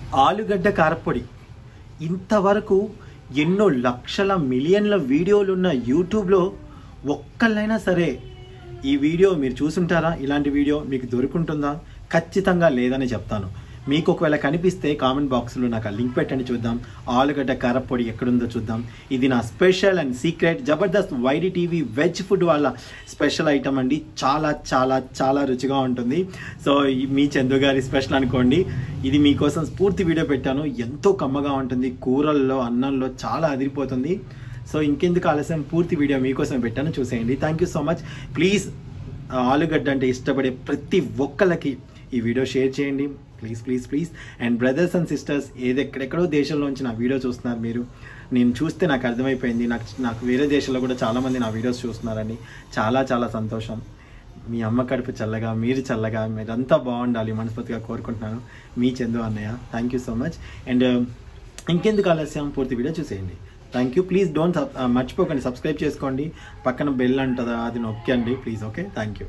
ఆలుగడ్డ కారపొడి ఇంతవరకు ఎన్నో లక్షల మిలియన్ల వీడియోలు ఉన్న యూట్యూబ్లో ఒక్కళ్ళైనా సరే ఈ వీడియో మీరు చూసుంటారా ఇలాంటి వీడియో మీకు దొరుకుంటుందా ఖచ్చితంగా లేదని చెప్తాను మీకు ఒకవేళ కనిపిస్తే కామెంట్ బాక్స్లో నాకు ఆ లింక్ పెట్టండి చూద్దాం ఆలుగడ్డ కారపొడి ఎక్కడుందో చూద్దాం ఇది నా special and secret Jabardasth YD TV veg food వాళ్ళ స్పెషల్ ఐటమ్ అండి చాలా చాలా చాలా రుచిగా ఉంటుంది సో ఈ మీ చందు గారి స్పెషల్ అనుకోండి ఇది మీకోసం పూర్తి వీడియో పెట్టాను ఎంతో కమ్మగా ఉంటుంది కూరల్లో అన్నంలో చాలా అదిరిపోతుంది సో ఇంకెందుకు ఆలస్యం పూర్తి వీడియో మీకోసం పెట్టాను చూసేయండి thank you so much please ఆలుగడ్డ అంటే ఇష్టపడే ప్రతి ఒక్కళ్ళకి ఈ వీడియో షేర్ చేయండి please please please and brothers and sisters ఏది ఎక్కడెక్కడో దేశంలోంచి నా వీడియో చూస్తున్నారు మీరు నేను చూస్తే నాకు అర్థమైపోయింది నాకు నాకు వేరే దేశంలో కూడా చాలామంది నా వీడియోస్ చూస్తున్నారని చాలా చాలా సంతోషం మీ అమ్మ కడుపు చల్లగా మీరు చల్లగా మీరంతా బాగుండాలి మనస్ఫూర్తిగా కోరుకుంటున్నాను మీ చందు అన్నయ్య thank you so much and ఇంకెందుకు ఆలస్యం పూర్తి వీడియో చూసేయండి థ్యాంక్ యూ ప్లీజ్ డోంట్ మర్చిపోకండి సబ్స్క్రైబ్ చేసుకోండి పక్కన బెల్ అంటుందా అది నొక్కండి please okay thank you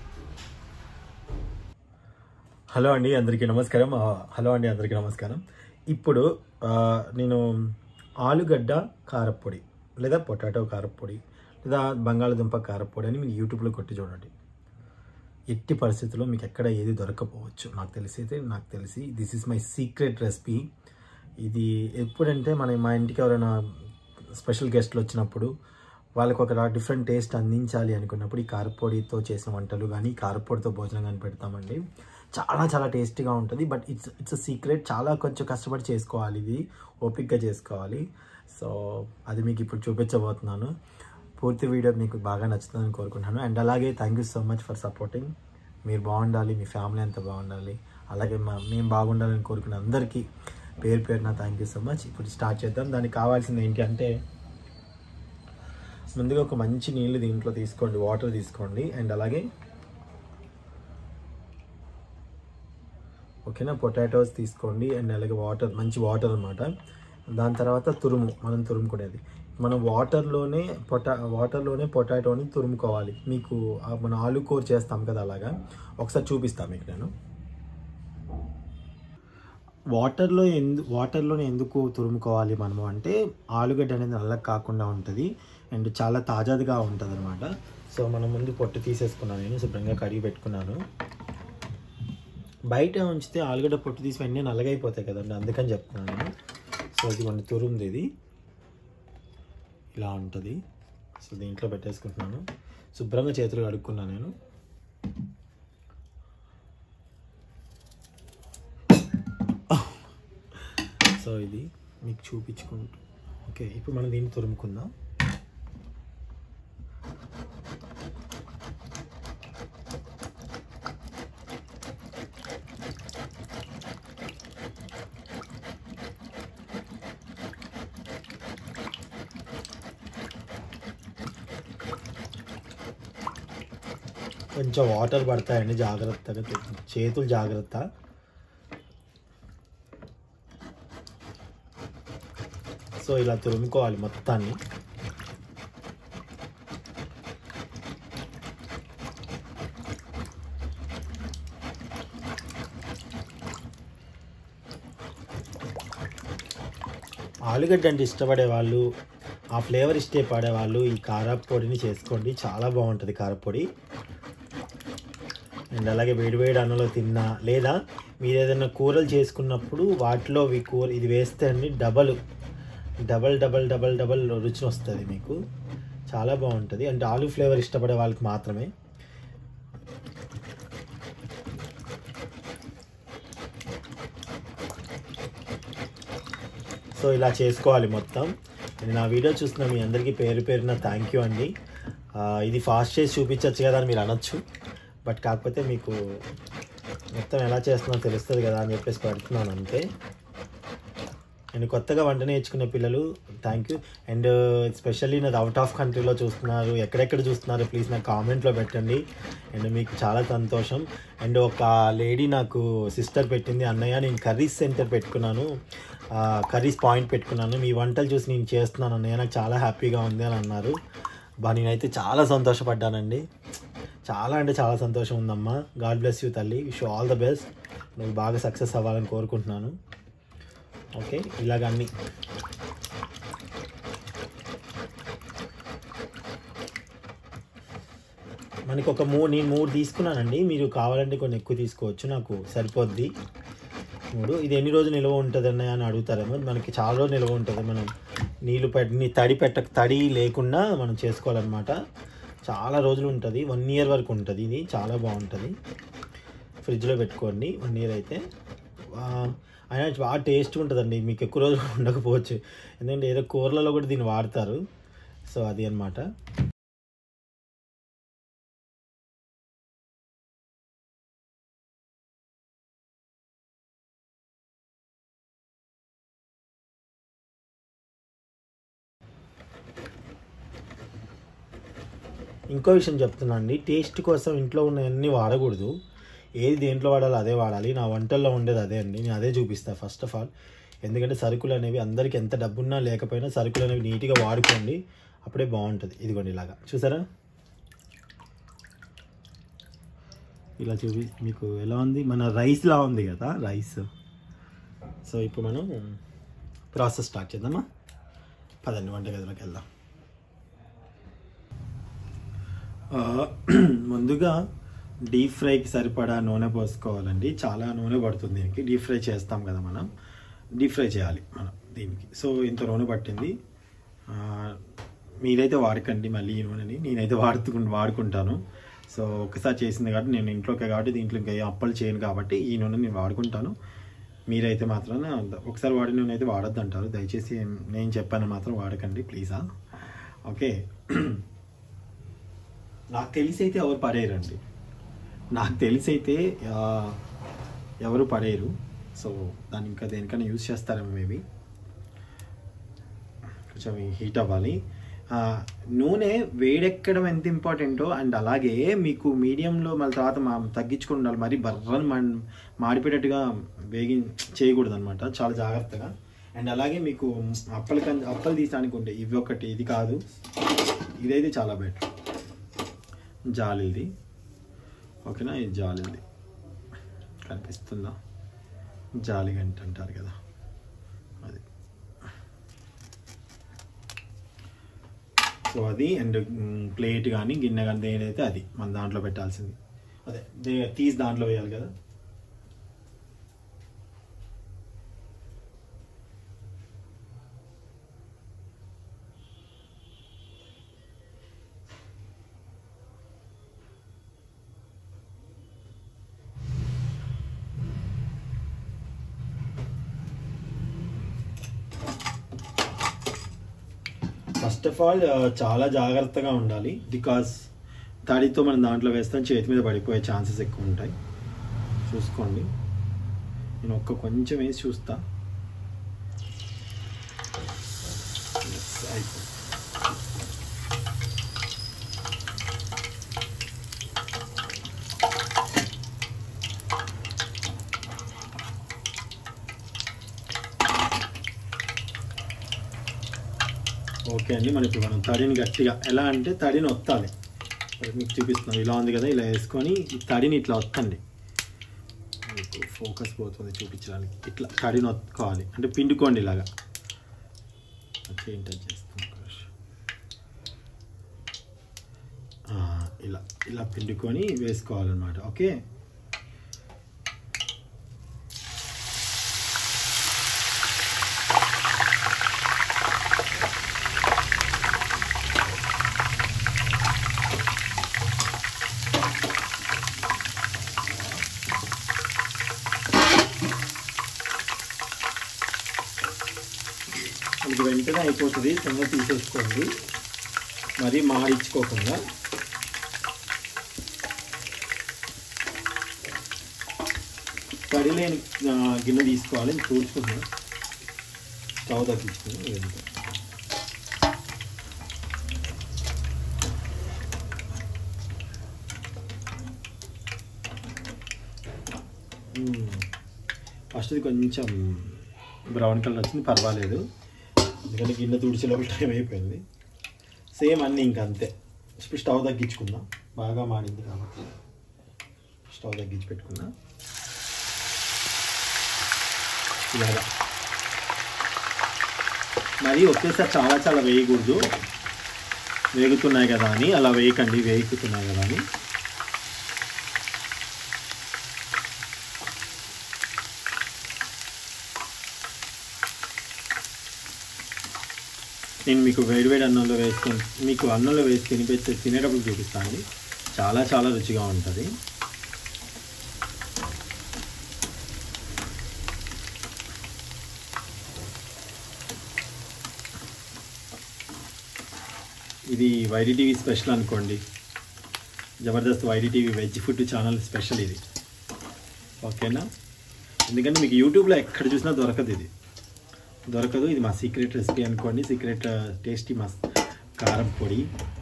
hello అండి అందరికీ నమస్కారం ఆ, హలో అండి అందరికీ నమస్కారం ఇప్పుడు ఆ, నేను ఆలుగడ్డ కారప్పొడి లేదా పొటాటో కారప్పొడి లేదా బంగాళదుంప కారప్పొడి అని మీరు యూట్యూబ్లో కొట్టి చూడండి ఎట్టి పరిస్థితుల్లో మీకు ఎక్కడ ఏది దొరకపోవచ్చు నాకు తెలిసి అయితే నాకు తెలిసి this is my secret recipe ఇది ఎప్పుడంటే మన మా ఇంటికి ఎవరైనా స్పెషల్ గెస్ట్లు వచ్చినప్పుడు వాళ్ళకి ఒక డిఫరెంట్ టేస్ట్ అందించాలి అనుకున్నప్పుడు ఈ కారపొడితో చేసిన వంటలు కానీ కారపొడితో భోజనం కానీ పెడతామండి చాలా చాలా టేస్టీగా ఉంటుంది బట్ ఇట్స్ ఇట్స్ సీక్రెట్ చాలా కొంచెం కష్టపడి చేసుకోవాలి ఇది ఓపిక్గా చేసుకోవాలి సో అది మీకు ఇప్పుడు చూపించబోతున్నాను పూర్తి వీడియో మీకు బాగా నచ్చుతుందని కోరుకుంటున్నాను అండ్ అలాగే thank you so much for supporting మీరు బాగుండాలి మీ ఫ్యామిలీ అంతా బాగుండాలి అలాగే మా మేము బాగుండాలని కోరుకున్న అందరికీ పేరు పేరున థ్యాంక్ యూ సో మచ్ ఇప్పుడు స్టార్ట్ చేద్దాం దానికి కావాల్సింది ఏంటి అంటే ముందుగా ఒక మంచి నీళ్ళు దీంట్లో తీసుకోండి వాటర్ తీసుకోండి అండ్ అలాగే ఓకేనా పొటాటోస్ తీసుకోండి అండ్ అలాగే వాటర్ మంచి వాటర్ అనమాట దాని తర్వాత తురుము మనం తురుముకునేది మనం వాటర్లోనే పొటా వాటర్లోనే పొటాటోని తురుముకోవాలి మీకు ఆ మన ఆలు కూర చేస్తాం కదా అలాగా ఒకసారి చూపిస్తాను మీకు నేను వాటర్లో ఎందు వాటర్లోనే ఎందుకు తురుముకోవాలి మనము అంటే ఆలుగడ్డ అనేది నల్లగా కాకుండా ఉంటుంది అండ్ చాలా తాజాదిగా ఉంటుంది అనమాట సో మనం ముందు పొట్టు తీసేసుకున్నాను నేను శుభ్రంగా కడిగి పెట్టుకున్నాను బయట ఉంచితే ఆలుగడ్డ పొట్టు తీసి వెంటనే నల్లగైపోతాయి కదండి అందుకని చెప్తున్నాను నేను సో ఇది మన తురుంది ఇది ఇలా ఉంటుంది సో దీంట్లో పెట్టేసుకుంటున్నాను శుభ్రంగా చేతులు కడుక్కున్నాను నేను సో ఇది మీకు చూపించుకుంటూ ఓకే ఇప్పుడు మనం దీన్ని తురుముకుందాం కొంచెం వాటర్ పడతాయండి జాగ్రత్తగా తీ- చేతులు జాగ్రత్త సో ఇలా తురుముకోవాలి మొత్తాన్ని ఆలుగడ్డ అంటే ఇష్టపడే వాళ్ళు ఆ ఫ్లేవర్ ఇష్టపడే వాళ్ళు ఈ కారపొడిని చేసుకోండి చాలా బాగుంటుంది కారపొడి అండ్ అలాగే వేడివేడి అన్నంలో తిన్నా లేదా మీరు ఏదైనా కూరలు చేసుకున్నప్పుడు వాటిలో ఈ కూర ఇది వేస్తే అండి double double double double double రుచి వస్తుంది మీకు చాలా బాగుంటుంది అంటే ఆలు ఫ్లేవర్ ఇష్టపడే వాళ్ళకి మాత్రమే సో ఇలా చేసుకోవాలి మొత్తం ఇది నా వీడియో చూస్తున్న మీ అందరికీ పేరు పేరున థ్యాంక్ యూ అండి ఆ, ఇది ఫాస్ట్ చేసి చూపించవచ్చు కదా అని మీరు అనొచ్చు బట్ కాకపోతే మీకు మొత్తం ఎలా చేస్తున్నా తెలుస్తుంది కదా అని చెప్పేసి పెడుతున్నాను అంతే నేను కొత్తగా వంట నేర్చుకునే పిల్లలు థ్యాంక్ యూ అండ్ స్పెషల్లీ నాది అవుట్ ఆఫ్ కంట్రీలో చూస్తున్నారు ఎక్కడెక్కడ చూస్తున్నారు ప్లీజ్ నాకు కామెంట్లో పెట్టండి అండ్ మీకు చాలా సంతోషం అండ్ ఒక లేడీ నాకు సిస్టర్ పెట్టింది అన్నయ్య నేను కర్రీస్ సెంటర్ పెట్టుకున్నాను కర్రీస్ పాయింట్ పెట్టుకున్నాను మీ వంటలు చూసి నేను చేస్తున్నాను అన్నయ్య నాకు చాలా హ్యాపీగా ఉంది అని అన్నారు బా నేనైతే చాలా సంతోషపడ్డానండి చాలా అంటే చాలా సంతోషం ఉందమ్మా గాడ్ బ్లెస్ యూ తల్లి విష్ ఆల్ ద బెస్ట్ నువ్వు బాగా సక్సెస్ అవ్వాలని కోరుకుంటున్నాను ఓకే ఇలాగ అన్ని మనకి ఒక మూడు నేను మూడు తీసుకున్నానండి మీరు కావాలంటే కొన్ని ఎక్కువ తీసుకోవచ్చు నాకు సరిపోద్ది మూడు ఇది ఎన్ని రోజులు నిల్వ ఉంటుంది అన్నయ్య అని అడుగుతారేమో మనకి చాలా రోజులు నిల్వ ఉంటుంది మనం నీళ్ళు పెట్టి తడి పెట్ట తడి లేకుండా మనం చేసుకోవాలన్నమాట చాలా రోజులు ఉంటుంది వన్ ఇయర్ వరకు ఉంటుంది ఇది చాలా బాగుంటుంది ఫ్రిడ్జ్లో పెట్టుకోండి వన్ ఇయర్ అయితే ఆ, అయినా బాగా టేస్ట్ ఉంటుందండి మీకు ఎక్కువ రోజులు ఉండకపోవచ్చు ఎందుకంటే ఏదో కూరలలో కూడా దీన్ని వాడతారు సో అది అన్నమాట ఇంకో విషయం చెప్తున్నా అండి టేస్ట్ కోసం ఇంట్లో ఉన్నవన్నీ వాడకూడదు ఏది దేంట్లో వాడాలో అదే వాడాలి నా వంటల్లో ఉండేది అదే అండి నేను అదే చూపిస్తాను ఫస్ట్ ఆఫ్ ఆల్ ఎందుకంటే సరుకులు అనేవి అందరికీ ఎంత డబ్బున్నా లేకపోయినా సరుకులు అనేవి నీట్గా వాడుకోండి అప్పుడే బాగుంటుంది ఇదిగోండి ఇలాగా చూసారా ఇలా చూపి మీకు ఎలా ఉంది మన రైస్లా ఉంది కదా రైస్ సో ఇప్పుడు మనం ప్రాసెస్ స్టార్ట్ చేద్దామా పదండి వంటగదిలోకి వెళ్దాం ఆ, ముందుగా డీప్ ఫ్రైకి సరిపడా నూనె పోసుకోవాలండి చాలా నూనె పడుతుంది దీనికి డీప్ ఫ్రై చేస్తాం కదా మనం డీప్ ఫ్రై చేయాలి మనం దీనికి సో ఇంత నూనె పట్టింది ఆ, మీరైతే వాడకండి మళ్ళీ ఈ నూనెని నేనైతే వాడుతు వాడుకుంటాను సో ఒకసారి చేసింది కాబట్టి నేను ఇంట్లోకే కాబట్టి దీంట్లో ఇంకా ఏ అప్పలు చేయను కాబట్టి ఈ నూనె నేను వాడుకుంటాను మీరైతే మాత్రం ఒకసారి వాడిన నూనె అయితే వాడొద్దు అంటారు దయచేసి నేను చెప్పాను మాత్రం వాడకండి ప్లీజా ఓకే నాకు తెలిసి అయితే ఎవరు పడేయరండి నాకు తెలిసి అయితే ఆ, ఎవరు పడేయరు సో దాన్ని ఇంకా దేనికైనా యూజ్ చేస్తారేమో మేబీ కొంచెం హీట్ అవ్వాలి ఆ, నూనె వేడెక్కడం ఎంత ఇంపార్టెంటో అండ్ అలాగే మీకు మీడియంలో మళ్ళీ తర్వాత మా తగ్గించుకుని ఉండాలి మరి బర్రని మన్ మాడిపోయేటట్టుగా వేగి చేయకూడదు అనమాట చాలా జాగ్రత్తగా అండ్ అలాగే మీకు అప్పలు కం అప్పలు తీసడానికి ఉంటే ఇవి ఒకటి ఇది కాదు ఇదైతే చాలా బెటర్ జాలిది ఓకేనా ఇది జాలిది కనిపిస్తుందా జాలి గంట అంటారు కదా అది సో అది అండ్ ప్లేట్ కానీ గిన్నె కానీ ఏదైతే అది మన దాంట్లో పెట్టాల్సింది అదే దే- తీసి దాంట్లో వేయాలి కదా ఫస్ట్ ఆఫ్ ఆల్ చాలా జాగ్రత్తగా ఉండాలి బికాస్ తడితో మనం దాంట్లో వేస్తాం చేతి మీద పడిపోయే ఛాన్సెస్ ఎక్కువ ఉంటాయి చూసుకోండి నేను ఒక్క కొంచెం వేసి చూస్తా Yes, అయిపోయింది. ఓకే అండి మన ఇప్పుడు మనం తడిని గట్టిగా ఎలా అంటే తడిని ఒత్తాలి ఇప్పుడు మీకు చూపిస్తున్నాం ఇలా ఉంది కదా ఇలా వేసుకొని ఈ తడిని ఇట్లా ఒత్తండి మీకు ఫోకస్ పోతుంది చూపించడానికి ఇట్లా తడిని ఒత్తుకోవాలి అంటే పిండుకోండి ఇలాగా చేయి టచ్ చేస్తాం ఒక నిమిషం. ఆ, ఇలా ఇలా పిండుకొని వేసుకోవాలన్నమాట ఓకే మనకి వెంటనే అయిపోతుంది తొందర తీసేసుకోండి మరీ మాడించుకోకుండా తడి లేని ఆ, గిన్నె తీసుకోవాలి చూసుకుందాం స్టవ్ తగ్గించుకుని వెళ్తాం ఫస్ట్ ఇది కొంచెం బ్రౌన్ కలర్ వచ్చింది పర్వాలేదు ఎందుకంటే గిన్నె తుడిచేలోపు టైం అయిపోయింది సేమ్ అన్నీ ఇంకా అంతే ఇప్పుడు స్టవ్ తగ్గించుకుందాం బాగా మాడింది కాబట్టి స్టవ్ తగ్గించి పెట్టుకుందాం ఇలాగా మరి ఒకేసారి చాలా చాలా వేయకూడదు వేగుతున్నాయి కదా అని అలా వేయకండి వేగుతున్నాయి కదా అని నేను మీకు వేడివేడి అన్నంలో వేసుకొని మీకు అన్నంలో వేసి తినిపించే తినేటప్పుడు చూపిస్తాను చాలా చాలా రుచిగా ఉంటుంది ఇది వైడి టీవీ స్పెషల్ అనుకోండి Jabardasth YD TV veg food channel special ఇది ఓకేనా ఎందుకంటే మీకు యూట్యూబ్లో ఎక్కడ చూసినా దొరకదు ఇది దొరకదు ఇది మా సీక్రెట్ రెసిపీ అనుకోండి సీక్రెట్ టేస్టీ మస్ కారం పొడి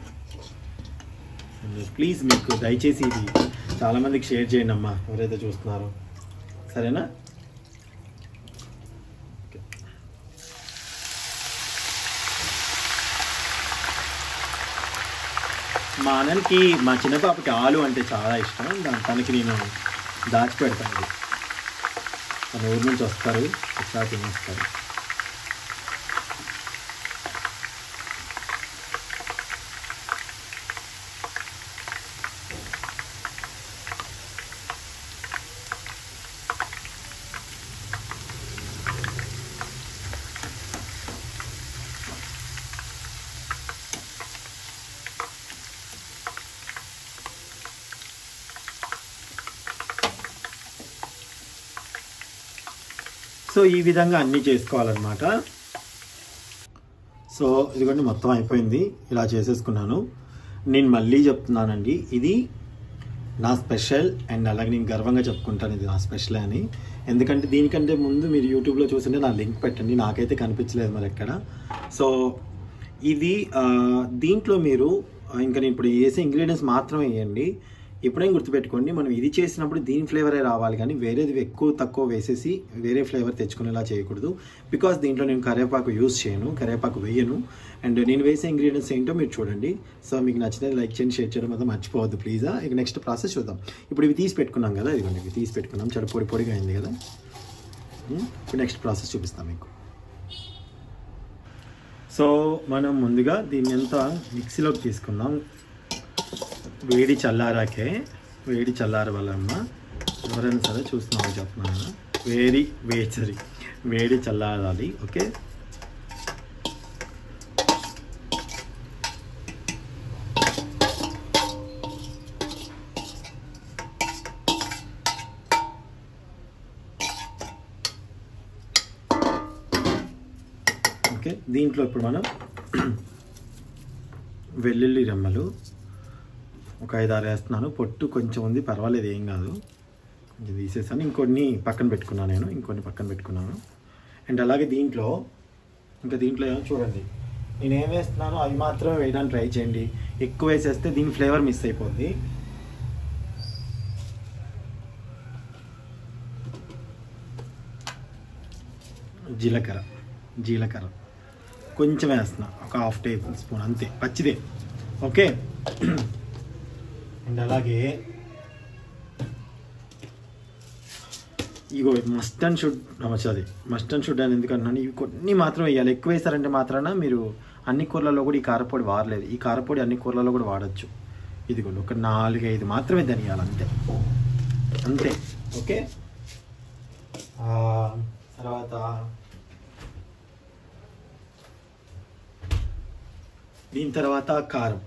ప్లీజ్ మీకు దయచేసి ఇది చాలామందికి షేర్ చేయండి అమ్మా ఎవరైతే చూస్తున్నారో సరేనా ఓకే. మా అన్నకి మా చిన్న పాపకి ఆలు అంటే చాలా ఇష్టం దాని తనకి నేను దాచిపెడతాను ఇది. తన ఊరి నుంచి వస్తారు ఒకసారి తినేస్తారు సో ఈ విధంగా అన్నీ చేసుకోవాలన్నమాట సో ఇదిగోండి మొత్తం అయిపోయింది ఇలా చేసేసుకున్నాను నేను మళ్ళీ చెప్తున్నానండి ఇది నా స్పెషల్ అండ్ అలాగే నేను గర్వంగా చెప్పుకుంటాను ఇది నా స్పెషల్ అని ఎందుకంటే దీనికంటే ముందు మీరు యూట్యూబ్లో చూసింటే నా లింక్ పెట్టండి నాకైతే కనిపించలేదు మరి ఎక్కడ సో ఇది ఆ, దీంట్లో మీరు ఆ, ఇంకా నేను ఇప్పుడు వేసే ఇంగ్రీడియంట్స్ మాత్రమే వేయండి ఎప్పుడైనా గుర్తుపెట్టుకోండి మనం ఇది చేసినప్పుడు దీని ఫ్లేవరే రావాలి కానీ వేరేది ఎక్కువ తక్కువ వేసేసి వేరే ఫ్లేవర్ తెచ్చుకునేలా చేయకూడదు బికాస్ దీంట్లో నేను కరివేపాకు యూస్ చేయను కరివేపాకు వేయను అండ్ నేను వేసే ఇంగ్రీడియంట్స్ ఏంటో మీరు చూడండి సో మీకు నచ్చితే లైక్ చేయండి షేర్ చేయడం మాత్రం మర్చిపోవద్దు ప్లీజ్ ఇక నెక్స్ట్ ప్రాసెస్ చూద్దాం ఇప్పుడు ఇవి తీసి పెట్టుకున్నాం కదా ఇదిగోండి ఇవి తీసి పెట్టుకున్నాం చాలా పొడి పొడిగా అయింది కదా ఉమ్, ఇప్పుడు నెక్స్ట్ ప్రాసెస్ చూపిస్తాం మీకు సో మనం ముందుగా దీన్ని అంతా మిక్సీలోకి తీసుకుందాం వేడి చల్లారాకే వేడి చల్లార వల్లమ్మ ఎవరైనా సరే చూస్తున్నామని చెప్తున్నాను వేడి వేడి సరి వేడి చల్లారాలి ఓకే ఓకే దీంట్లో ఇప్పుడు మనం వెల్లుల్లి రెమ్మలు ఒక ఐదు ఆరు వేస్తున్నాను పొట్టు కొంచెం ఉంది పర్వాలేదు ఏం కాదు కొంచెం తీసేసాను ఇంకొన్ని పక్కన పెట్టుకున్నాను నేను ఇంకొన్ని పక్కన పెట్టుకున్నాను అండ్ అలాగే దీంట్లో ఇంకా దీంట్లో ఏమో చూడండి నేను ఏం వేస్తున్నానో అవి మాత్రమే వేయడానికి ట్రై చేయండి ఎక్కువ వేసేస్తే దీని ఫ్లేవర్ మిస్ అయిపోద్ది జీలకర్ర జీలకర్ర కొంచెం వేస్తున్నా ఒక హాఫ్ టేబుల్ స్పూన్ అంతే పచ్చిదే ఓకే అండ్ అలాగే ఇగో మస్ట్ అండ్ షుడ్ అది మస్ట్ అండ్ షుడ్ అని ఎందుకంటున్నాను ఇవి కొన్ని మాత్రం వేయాలి ఎక్కువ వేసారంటే మాత్రాన మీరు అన్ని కూరలలో కూడా ఈ కారపొడి వాడలేదు ఈ కారపొడి అన్ని కూరలలో కూడా వాడచ్చు ఇదిగోండి ఒక నాలుగు ఐదు మాత్రమే ధనియాలు అంతే అంతే ఓకే ఆ, తర్వాత దీని తర్వాత కారం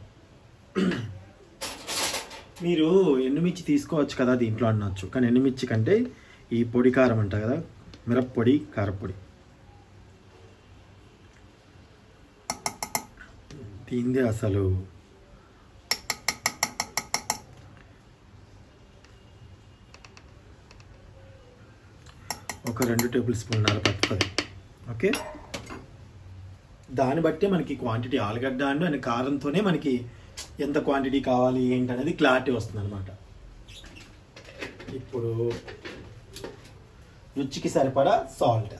మీరు ఎండుమిర్చి తీసుకోవచ్చు కదా దీంట్లో అనొచ్చు కానీ ఎండుమిర్చి కంటే ఈ పొడి కారం అంట కదా మిరప్పొడి కారపొడి దీందే అసలు ఒక రెండు టేబుల్ స్పూన్నర పడుతుంది ఓకే దాన్ని బట్టి మనకి క్వాంటిటీ ఆలుగడ్డ అండ్ అండ్ కారంతోనే మనకి ఎంత క్వాంటిటీ కావాలి ఏంటి అనేది క్లారిటీ వస్తుంది అనమాట ఇప్పుడు రుచికి సరిపడా సాల్ట్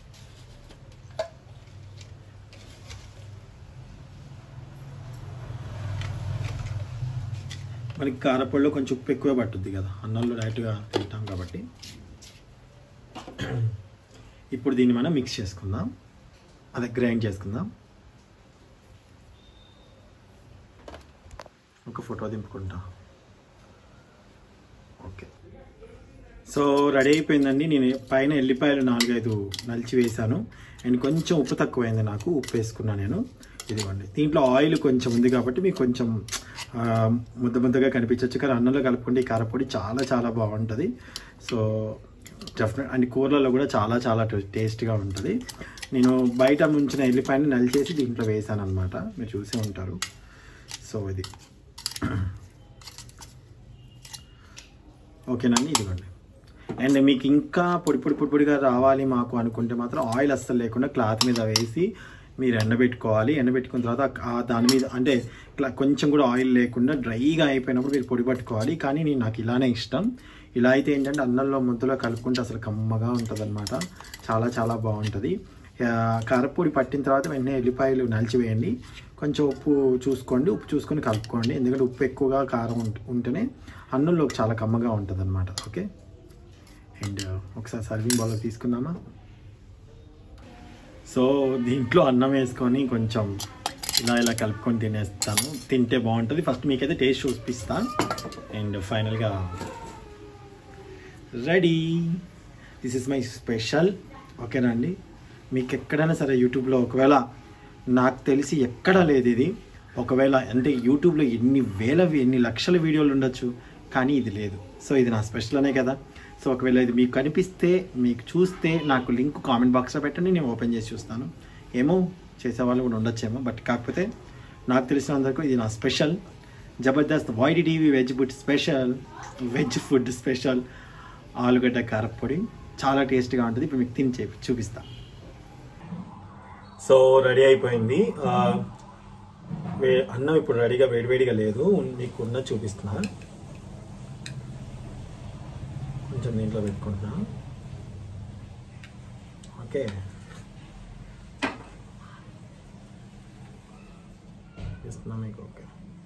మనకి కారపొడిలో కొంచెం ఉప్పు ఎక్కువ పట్టుద్ది కదా అన్నంలో డైరెక్ట్గా తింటాం కాబట్టి ఇప్పుడు దీన్ని మనం మిక్స్ చేసుకుందాం అదే గ్రైండ్ చేసుకుందాం ఒక ఫోటో దింపుకుంటా ఓకే సో రెడీ అయిపోయిందండి నేను పైన ఎల్లిపాయలు నాలుగైదు నలిచి వేసాను అండ్ కొంచెం ఉప్పు తక్కువైంది నాకు ఉప్పు వేసుకున్నాను నేను ఇదిగోండి దీంట్లో ఆయిల్ కొంచెం ఉంది కాబట్టి మీకు కొంచెం ఆ, ముద్ద ముద్దగా కనిపించవచ్చు కానీ అన్నంలో కలుపుకుంటే ఈ కారపొడి చాలా చాలా బాగుంటుంది సో డెఫినెట్ అండ్ కూరలలో కూడా చాలా చాలా టేస్ట్గా ఉంటుంది నేను బయట ముంచిన ఎల్లిపాయని నలిచేసి దీంట్లో వేసాను అనమాట మీరు చూసే ఉంటారు సో ఇది ఓకేనండి ఇదిగోండి అండ్ మీకు ఇంకా పొడి పొడి పొడి పొడిగా రావాలి మాకు అనుకుంటే మాత్రం ఆయిల్ అస్సలు లేకుండా క్లాత్ మీద వేసి మీరు ఎండబెట్టుకోవాలి ఎండబెట్టుకున్న తర్వాత ఆ దాని మీద అంటే ఇట్లా కొంచెం కూడా ఆయిల్ లేకుండా డ్రైగా అయిపోయినప్పుడు మీరు పొడి పట్టుకోవాలి కానీ నేను నాకు ఇలానే ఇష్టం ఇలా అయితే ఏంటంటే అన్నంలో ముద్దలో కలుపుకుంటే అసలు కమ్మగా ఉంటుంది చాలా చాలా బాగుంటుంది ఆ, కారపొడి పట్టిన తర్వాత వెంటనే ఎల్లిపాయలు నలిచివేయండి కొంచెం ఉప్పు చూసుకోండి ఉప్పు చూసుకొని కలుపుకోండి ఎందుకంటే ఉప్పు ఎక్కువగా కారం ఉంట- ఉంటేనే అన్నంలో చాలా కమ్మగా ఉంటుంది అనమాట ఓకే అండ్ ఒకసారి సర్వింగ్ బౌల్లో తీసుకుందామా సో దీంట్లో అన్నం వేసుకొని కొంచెం ఇలా ఇలా కలుపుకొని తినేస్తాను తింటే బాగుంటుంది ఫస్ట్ మీకైతే టేస్ట్ చూపిస్తా అండ్ ఫైనల్గా ready this is my special ఓకేనా అండి మీకు ఎక్కడైనా సరే యూట్యూబ్లో ఒకవేళ నాకు తెలిసి ఎక్కడా లేదు ఇది ఒకవేళ అంటే యూట్యూబ్లో ఎన్ని వేల ఎన్ని లక్షల వీడియోలు ఉండొచ్చు కానీ ఇది లేదు సో ఇది నా స్పెషల్ అనే కదా సో ఒకవేళ ఇది మీకు కనిపిస్తే మీకు చూస్తే నాకు లింక్ కామెంట్ బాక్స్లో పెట్టండి నేను ఓపెన్ చేసి చూస్తాను ఏమో చేసేవాళ్ళు కూడా ఉండొచ్చేమో బట్ కాకపోతే నాకు తెలిసినందుకు ఇది నా special Jabardasth YD TV veg food special veg food special ఆలుగడ్డ కారపొడి చాలా టేస్ట్గా ఉంటుంది ఇప్పుడు మీకు తిని చెప్పి చూపిస్తా సో రెడీ అయిపోయింది ఆ, వే- అన్నం ఇప్పుడు రెడీగా వేడివేడిగా లేదు ఉన్- మీకు ఉన్న చూపిస్తున్నా కొంచెం దీంట్లో పెట్టుకుంటున్నా ఓకే ఇస్తున్నా మీకు ఓకే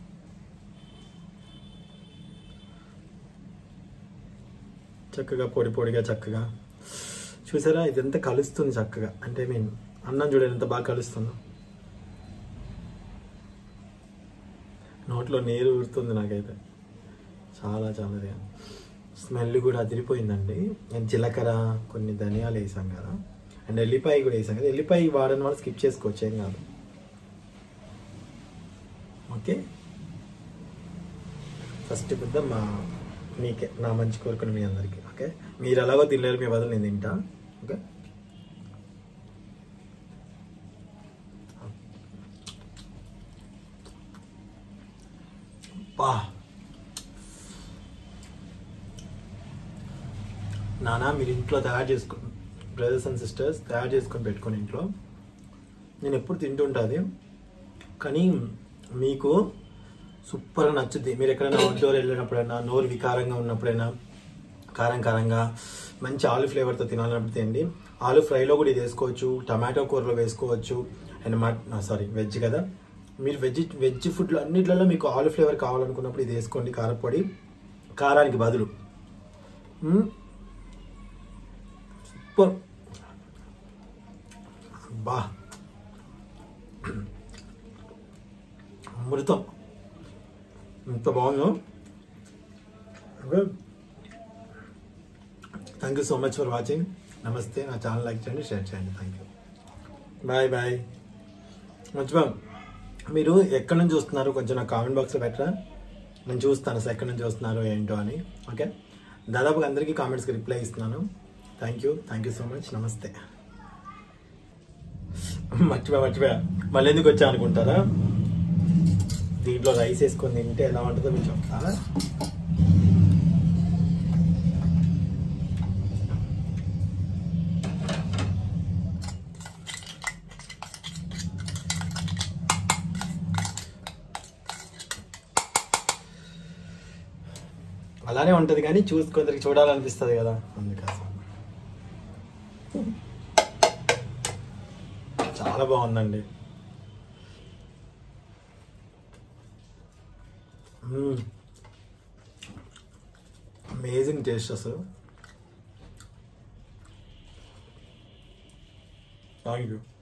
చక్కగా పొడి పొడిగా చక్కగా చూసారా ఇదంతా కలుస్తుంది చక్కగా అంటే మీన్ అన్నం చూడండి ఎంత బాగా కలుస్తుందో నోట్లో నీరు ఊరుతుంది నాకైతే చాలా చాలా ఇది. స్మెల్ కూడా అదిరిపోయిందండి నేను జీలకర్ర కొన్ని ధనియాలు వేసాం కదా అండ్ ఎల్లిపాయ కూడా వేసాం కదా ఎల్లిపాయ వాడని వాళ్ళు స్కిప్ చేసుకోవచ్చు ఏం కాదు ఓకే ఫస్ట్ ముద్ద మా మీకే నా మంచి కోరుకుని మీ అందరికీ ఓకే మీరు ఎలాగో తినలేరు మీ బదులు నేను తింటా ఓకే బా నానా మీరు ఇంట్లో తయారు చేసుకో బ్రదర్స్ అండ్ సిస్టర్స్ తయారు చేసుకొని పెట్టుకొని ఇంట్లో నేను ఎప్పుడు తింటుంటుంది కానీ మీకు సూపర్గా నచ్చుద్ది మీరు ఎక్కడైనా అవుట్డోర్ వెళ్ళినప్పుడైనా నోరు వికారంగా ఉన్నప్పుడైనా కారం కారంగా మంచి ఆలు ఫ్లేవర్తో తినాలన్నప్పుడు తినండి ఆలు ఫ్రైలో కూడా ఇది వేసుకోవచ్చు టమాటో కూరలో వేసుకోవచ్చు అండ్ మట్ సారీ వెజ్ కదా మీరు వెజ్ వెజ్ ఫుడ్లో అన్నిట్లలో మీకు ఆలు ఫ్లేవర్ కావాలనుకున్నప్పుడు ఇది వేసుకోండి కారపొడి కారానికి బదులు మ్మ్. సూపర్ బా అమృతం ఎంత బాగుందో thank you so much for watching నమస్తే నా ఛానల్ లైక్ చేయండి షేర్ చేయండి థ్యాంక్ యూ బాయ్ బాయ్ మర్చిపో మీరు ఎక్కడి నుంచి చూస్తున్నారు కొంచెం నా కామెంట్ బాక్స్లో పెట్టరా నేను చూస్తాను అసలు ఎక్కడి నుంచి చూస్తున్నారు ఏంటో అని ఓకే దాదాపుగా అందరికీ కామెంట్స్కి రిప్లై ఇస్తున్నాను thank you thank you so much నమస్తే మర్చిపోయా మర్చిపోయా మళ్ళీ ఎందుకు వచ్చా అనుకుంటారా దీంట్లో రైస్ వేసుకొని తింటే ఎలా ఉంటుందో మీకు చెప్తా అలానే ఉంటది కానీ చూసి కొందరికి చూడాలనిపిస్తుంది కదా అందుకోసం చాలా బాగుందండి అమేజింగ్ టేస్ట్ అసలు థ్యాంక్ యూ